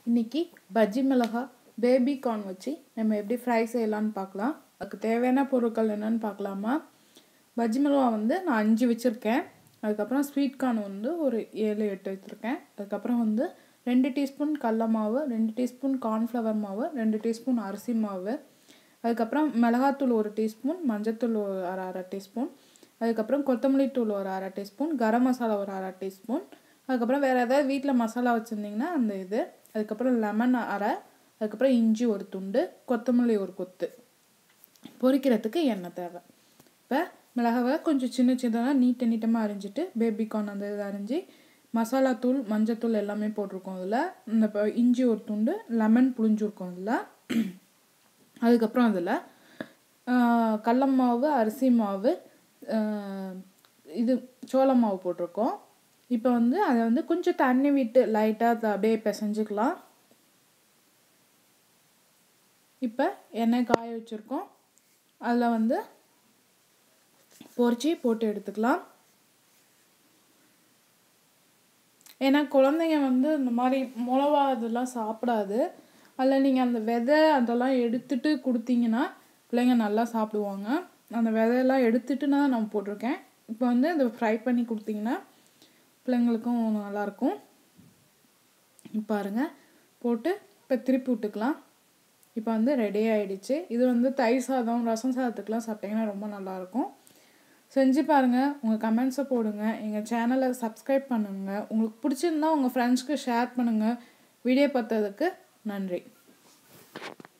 இன்னைக்கு பஜ்ஜி மிளகா baby corn வச்சு நம்ம எப்படி ஃப்ரை செய்யலாம்னு பார்க்கலாம் அதுக்கு தேவையான பொருட்கள் என்னன்னு பார்க்கலாமா பஜ்ஜி மிளகா வந்து நான் அஞ்சு வச்சுருக்கேன் அதுக்கப்புறம் ஸ்வீட் கார்ன் வந்து ஒரு ஏழு எட்டு வச்சுருக்கேன் அதுக்கப்புறம் வந்து ரெண்டு டீஸ்பூன் கடல மாவு ரெண்டு டீஸ்பூன் கார்ன்ஃப்ளவர் மாவு ரெண்டு டீஸ்பூன் அரிசி மாவு அதுக்கப்புறம் மிளகாத்தூள் ஒரு டீஸ்பூன் மஞ்சத்தூள் ஒரு அரை அரை டீஸ்பூன் அதுக்கப்புறம் கொத்தமல்லி தூள் ஒரு அரை டீஸ்பூன் கரம் மசாலா ஒரு அரை டீஸ்பூன் அதுக்கப்புறம் வேறு ஏதாவது வீட்டில் மசாலா வச்சுருந்தீங்கன்னா அந்த இது அதுக்கப்புறம் லெமன் அரை அதுக்கப்புறம் இஞ்சி ஒரு துண்டு கொத்தமல்லி ஒரு கொத்து பொரிக்கிறதுக்கு எண்ணெய் தேவை இப்போ மிளகாவை கொஞ்சம் சின்ன சின்னதாக நீட்ட நீட்டமாக அரிஞ்சிட்டு பேபி கார்ன் அந்த இதை அரிஞ்சு மசாலா தூள் மஞ்சத்தூள் எல்லாமே போட்டிருக்கோம் அதில் இந்த இப்போ இஞ்சி ஒரு துண்டு லெமன் புளிஞ்சிருக்கோம் அதில் அதுக்கப்புறம் அதில் கடல மாவு அரிசி மாவு இது சோள மாவு போட்டிருக்கோம் இப்போ வந்து அதை வந்து கொஞ்சம் தண்ணி விட்டு லைட்டாக அப்படியே பிசைஞ்சுக்கலாம் இப்போ எண்ணெய் காய வச்சுருக்கோம் அதில் வந்து பொரிச்சு போட்டு எடுத்துக்கலாம் ஏன்னா குழந்தைங்க வந்து இந்த மாதிரி மிளவா இதெல்லாம் சாப்பிடாது அதில் நீங்கள் அந்த விதை அதெல்லாம் எடுத்துட்டு கொடுத்தீங்கன்னா பிள்ளைங்க நல்லா சாப்பிடுவாங்க அந்த விதையெல்லாம் எடுத்துட்டு நான் நான் போட்டிருக்கேன் இப்போ வந்து அதை ஃப்ரை பண்ணி கொடுத்தீங்கன்னா பிள்ளைங்களுக்கும் நல்லாயிருக்கும் பாருங்கள் போட்டு இப்போ திருப்பி விட்டுக்கலாம் இப்போ வந்து ரெடி ஆகிடுச்சு இது வந்து தயிர் சாதம் ரசம் சாதத்துக்கெலாம் சாப்பிட்டிங்கன்னா ரொம்ப நல்லாயிருக்கும் செஞ்சு பாருங்கள் உங்கள் கமெண்ட்ஸை போடுங்க எங்கள் சேனலை சப்ஸ்கிரைப் பண்ணுங்கள் உங்களுக்கு பிடிச்சிருந்தா உங்கள் ஃப்ரெண்ட்ஸ்க்கு ஷேர் பண்ணுங்கள் வீடியோ பார்த்ததுக்கு நன்றி